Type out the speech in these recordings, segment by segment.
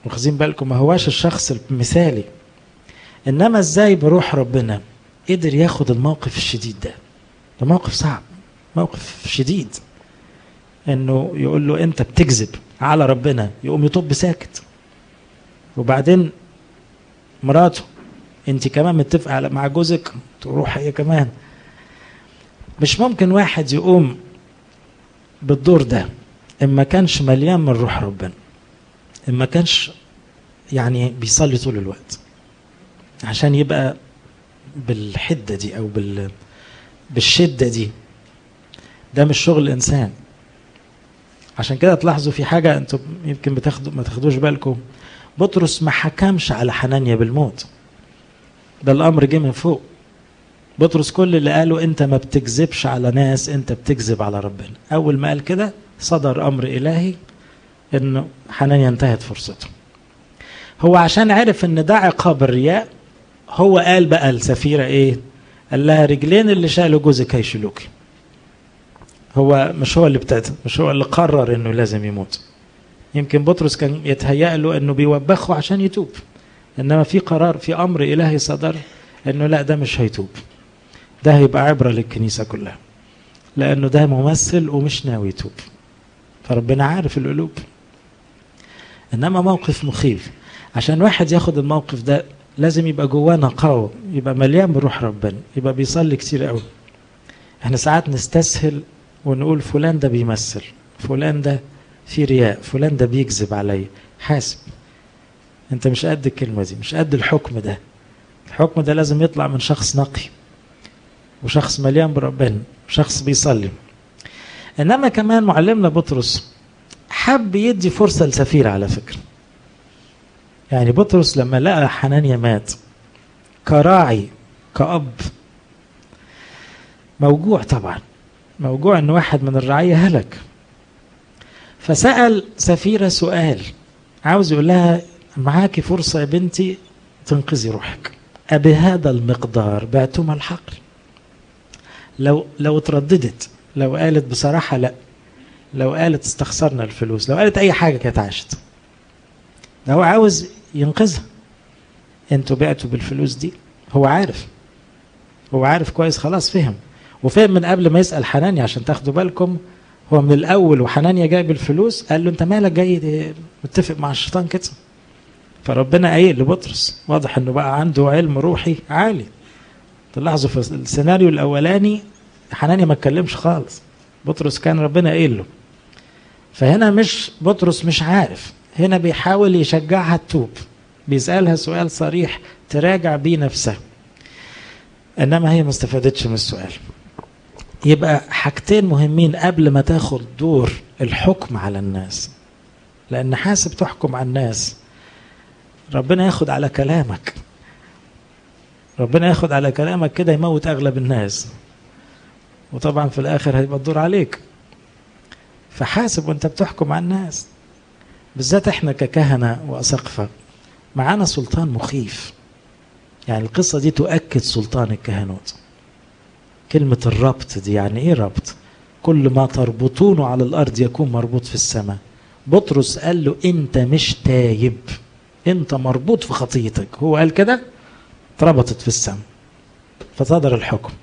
واخدين بالكم ما هواش الشخص المثالي انما ازاي بروح ربنا قدر ياخد الموقف الشديد ده ده موقف صعب موقف شديد انه يقول له انت بتكذب على ربنا يقوم يطب ساكت وبعدين مراته انت كمان متفقه على مع جوزك تروح هي كمان مش ممكن واحد يقوم بالدور ده اما كانش مليان من روح ربنا اما كانش يعني بيصلي طول الوقت عشان يبقى بالحده دي او بال بالشده دي ده مش شغل انسان عشان كده تلاحظوا في حاجه انتم يمكن بتاخدوا ما تاخدوش بالكم بطرس ما حكمش على حنانيا بالموت ده الامر جه من فوق بطرس كل اللي قاله انت ما بتكذبش على ناس انت بتكذب على ربنا اول ما قال كده صدر امر الهي انه حنانيا انتهت فرصته هو عشان عرف ان ده عقاب الرياء هو قال بقى السفيرة ايه قال لها رجلين اللي شالوا جوزك هيشيلوكي هو مش هو اللي ابتدى مش هو اللي قرر انه لازم يموت يمكن بطرس كان يتهيأ له انه بيوبخه عشان يتوب انما في قرار في امر الهي صدر انه لا ده مش هيتوب ده هيبقى عبرة للكنيسة كلها لانه ده ممثل ومش ناوي يتوب فربنا عارف القلوب انما موقف مخيف عشان واحد ياخد الموقف ده لازم يبقى جواه نقاوة يبقى مليان بروح ربنا يبقى بيصلي كتير قوي احنا ساعات نستسهل ونقول فلان ده بيمثل فلان ده في رياء فلان ده بيكذب عليا حاسب انت مش قد الكلمة دي مش قد الحكم ده الحكم ده لازم يطلع من شخص نقي وشخص مليان بربنا وشخص بيصلي انما كمان معلمنا بطرس حب يدي فرصة لسفير على فكرة يعني بطرس لما لقى حنانيا مات كراعي كأب موجوع طبعا موجوع ان واحد من الرعية هلك فسأل سفيرة سؤال عاوز يقول لها معاكي فرصة يا بنتي تنقذي روحك أبهذا المقدار بعتما الحقل لو لو ترددت لو قالت بصراحة لا لو قالت استخسرنا الفلوس لو قالت أي حاجة كانت عاشت ده هو عاوز ينقذها انتوا بعتوا بالفلوس دي هو عارف هو عارف كويس خلاص فهم وفهم من قبل ما يسأل حنانيا عشان تاخدوا بالكم هو من الأول وحنانيا جايب الفلوس قال له أنت مالك جاي متفق مع الشيطان كده فربنا قايل لبطرس واضح انه بقى عنده علم روحي عالي تلاحظوا في السيناريو الاولاني حنانيا ما اتكلمش خالص بطرس كان ربنا قايل له فهنا مش بطرس مش عارف هنا بيحاول يشجعها تتوب بيسألها سؤال صريح تراجع بيه نفسها انما هي ما استفادتش من السؤال يبقى حاجتين مهمين قبل ما تاخد دور الحكم على الناس لان حاسب تحكم على الناس ربنا ياخد على كلامك ربنا ياخد على كلامك كده يموت اغلب الناس وطبعا في الاخر هيبقى الدور عليك فحاسب وانت بتحكم على الناس بالذات احنا ككهنه واسقفه معانا سلطان مخيف يعني القصه دي تؤكد سلطان الكهنوت كلمه الربط دي يعني ايه ربط كل ما تربطونه على الارض يكون مربوط في السماء بطرس قال له انت مش تايب انت مربوط في خطيتك هو قال كده اتربطت في السماء فصدر الحكم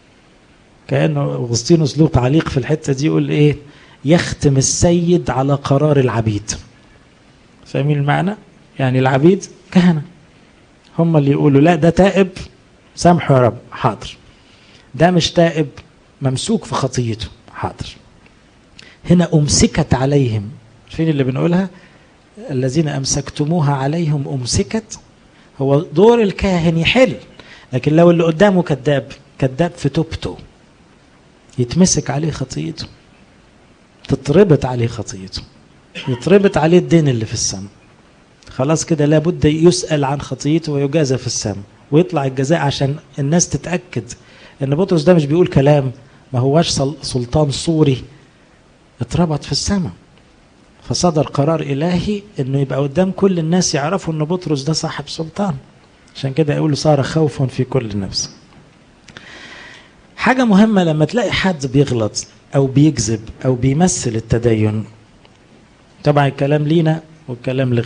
كانه اغسطينوس له تعليق في الحته دي يقول ايه يختم السيد على قرار العبيد فاهمين المعنى يعني العبيد كهنه هم اللي يقولوا لا ده تائب سامحه يا رب حاضر ده مش تائب ممسوك في خطيته حاضر هنا امسكت عليهم فين اللي بنقولها الذين امسكتموها عليهم امسكت هو دور الكاهن يحل لكن لو اللي قدامه كذاب كذاب في توبته يتمسك عليه خطيته تتربط عليه خطيته يتربط عليه الدين اللي في السماء خلاص كده لابد يسأل عن خطيته ويجازى في السماء ويطلع الجزاء عشان الناس تتأكد ان بطرس ده مش بيقول كلام ما هواش سلطان صوري اتربط في السماء فصدر قرار إلهي انه يبقى قدام كل الناس يعرفوا ان بطرس ده صاحب سلطان عشان كده يقولوا صار خوف في كل نفس حاجة مهمة لما تلاقي حد بيغلط أو بيكذب أو بيمثل التدين طبعا الكلام لينا والكلام